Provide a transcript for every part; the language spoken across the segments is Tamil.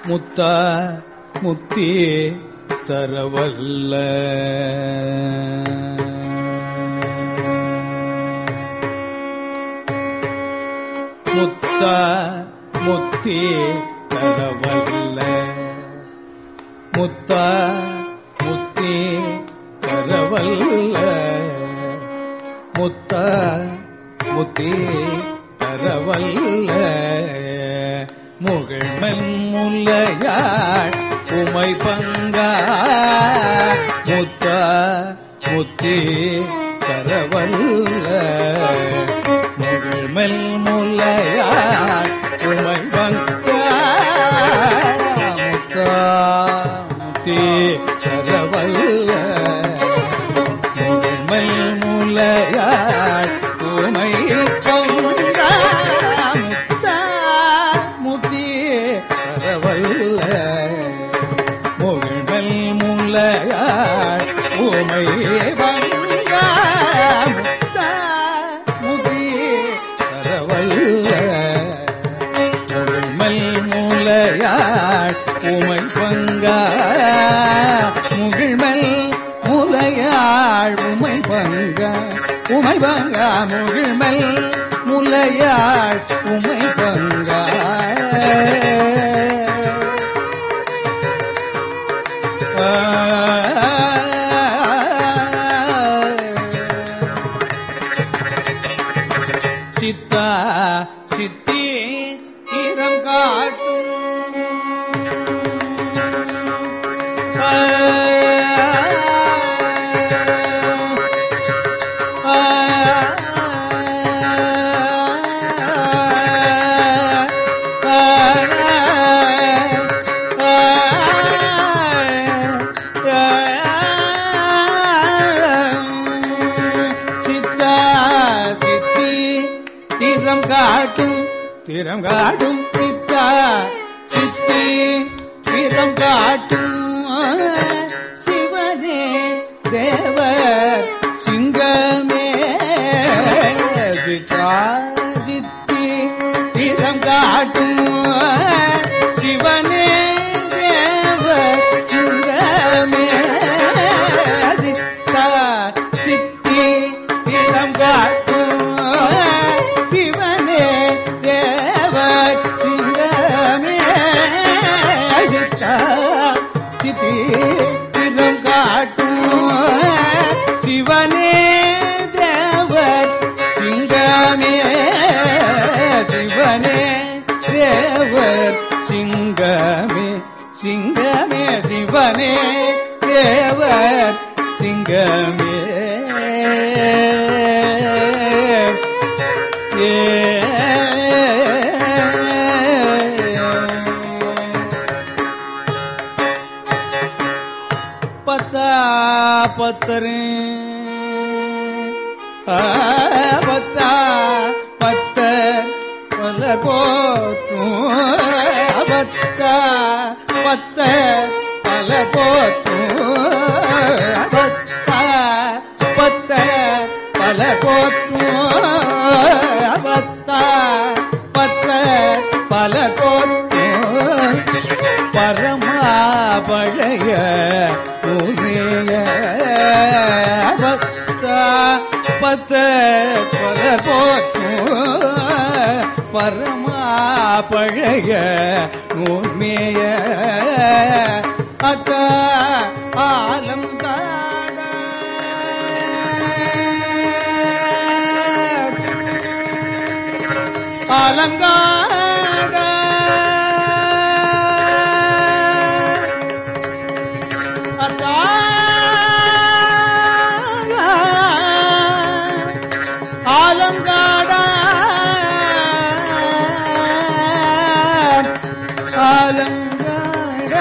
முத்த முத்தி தரவல்ல முத்த முத்தி தரவல்ல முத்த முத்தி தரவல்ல முத்த முத்தி தரவல்ல முகழ்மன் முல்லையாள் உமை பங்கா முத்த முத்தி தரவல்ல முகழ்மெல் முல்லையாள் உமை பங்கா முத்த முத்தி தரவல்ல மெல் முலையாள் உமை பொங்கா முத்தா முத்தி பரவல்ல முகழ்மெல் முலையாள் உமை பங்கா முத்தா முத்தி பரவல்ல முகழ்மெல் முலையாள் உமை பங்கா முகிழ்மெல் முலையாள் உமை பங்கா உமை பங்கா முகிழ்மெல் முலையாள் உமை பங்கா சித்தா சித்தி தீரம் காட்டும் சித்தா சித்தி தீரம் காட்டும் தீரம் காட்டும் சித்தா சித்தி தீரம் காட்டும் சிவனே தேவர் சிங்கமே சித்தா சித்தி தீரம் காட்டும் சிவனே தேவர் சிங்கமே சித்தா சித்தி இடம் காட்டும் சிவனே தேவர் சிங்கமே சித்தா சித்தி இடம் காட்டும் சிவனே தேவர் சிங்கமே சிவனே தேவர் சிங்கமே சிங்கமே சிவனே தேவர் சிங்கமே பத்தா பத்தரு பத்தா பத்த பல போத்தும் பத்தா பத்த பல போத்தும் பத்தா பத்த பல போத்தும் பத்தா பத்த பல போத்தும் பரமா பழைய உரிய பத்த பத்த பல போற்றும் பரமா பழைய உண்மைய அத்த ஆலம் காட அலங்காட அத்தா ஆலங்காட ஆலங்காட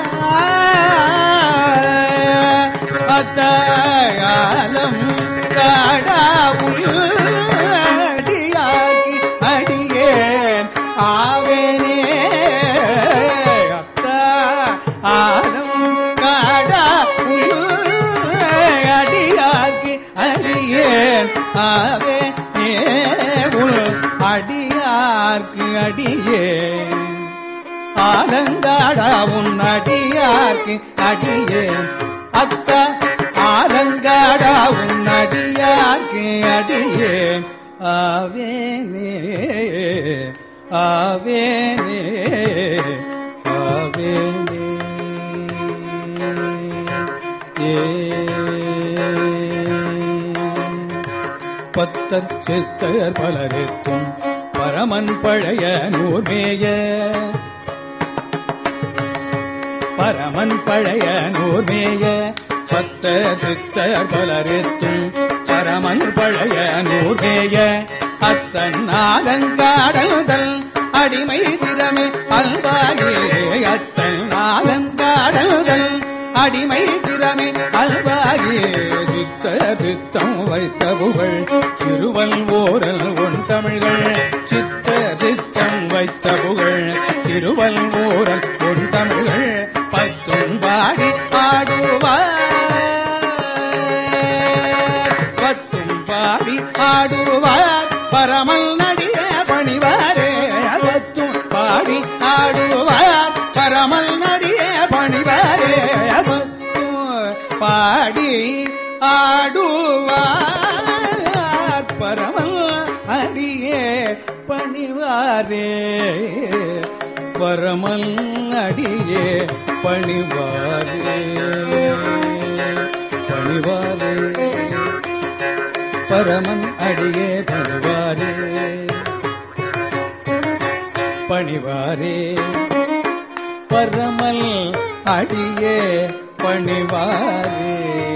அத்தாயாலம் காடாவுள் அடியாக்கி அடியேன் ஆவேனே அத்தா ஆலம் காடா அடியாக்கி அடியேன் ஆவே உள் அடியார்க்கு அடியேன் ஆலங்காடா உன் அடியாக்கு அடியேன் அத்த ஆலங்காடா உன் அடியாக்கு அடியேன் ஆவேனே ஆவேனே ஆவேனே ஏ பத்தர் சித்தர் பலரெத்தும் பரமன் பழைய நூர்மேய பரமன் பழைய நூர்மேய பத்தர் சித்தர் பலரெத்தும் பரமன் பழைய நூர்மேய அத்தன் நாதங்காடல்தல் அடிமை திறமே அல்வாயே அத்தன் நாதங்காடல்தல் அடிமை திறமே அல்வாயே சித்த சித்தம் வைத்த புகழ் சிறுவல் ஓரல் ஒன் தமிழ்கள் சித்த சித்தம் வைத்த புகழ் சிறுவல் ஓரல் ஒன் தமிழ்கள் பத்தும் பாடி ஆடுவார் பத்தும் பாடி ஆடுவார் பரமல் நடிக பணிவாரே பத்தும் பாடி ஆடுவார் பரமல் நடிக பணிவாரே பத்தும் பாடி ஆடுவார் பரமல் அடியே பணிவாரே பரமல் அடியே பணிவாரே பணிவாரே பரமன் அடியே பணிவாரே பணிவாரே பரமல் அடியே பணிவாரே